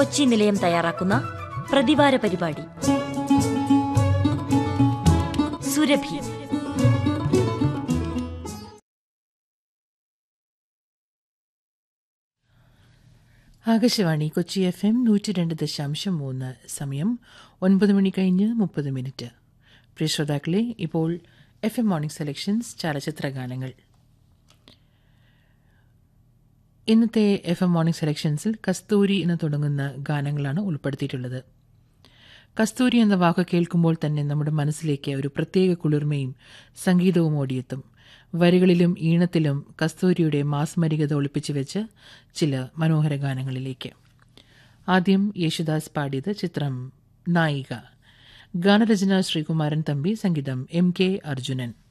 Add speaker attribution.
Speaker 1: കൊച്ചി നിലയം തയ്യാറാക്കുന്ന പ്രതിവാര പരിപാടി സുരഭി
Speaker 2: ആകാശവാണി കൊച്ചി എഫ് എം നൂറ്റി രണ്ട് ദശാംശം മൂന്ന് സമയം ഒൻപത് മണി കഴിഞ്ഞ് മുപ്പത് മിനിറ്റ് പ്രിയ ശ്രോതാക്കളെ ഇപ്പോൾ എഫ് എം മോർണിംഗ് സെലക്ഷൻസ് ചലച്ചിത്ര ഗാനങ്ങൾ ഇന്നത്തെ എഫ് എം മോർണിംഗ് സെലക്ഷൻസിൽ കസ്തൂരി എന്ന് തുടങ്ങുന്ന ഗാനങ്ങളാണ് ഉൾപ്പെടുത്തിയിട്ടുള്ളത് കസ്തൂരി എന്ന വാക്ക് കേൾക്കുമ്പോൾ തന്നെ നമ്മുടെ മനസ്സിലേക്ക് ഒരു പ്രത്യേക കുളിർമയും സംഗീതവും ഓടിയെത്തും വരികളിലും ഈണത്തിലും കസ്തൂരിയുടെ മാസ്മരികത ഒളിപ്പിച്ചു വെച്ച് ചില മനോഹര ഗാനങ്ങളിലേക്ക് ആദ്യം യേശുദാസ് പാടിയത് ചിത്രം നായിക ഗാനരചന ശ്രീകുമാരൻ തമ്പി സംഗീതം എം കെ അർജുനൻ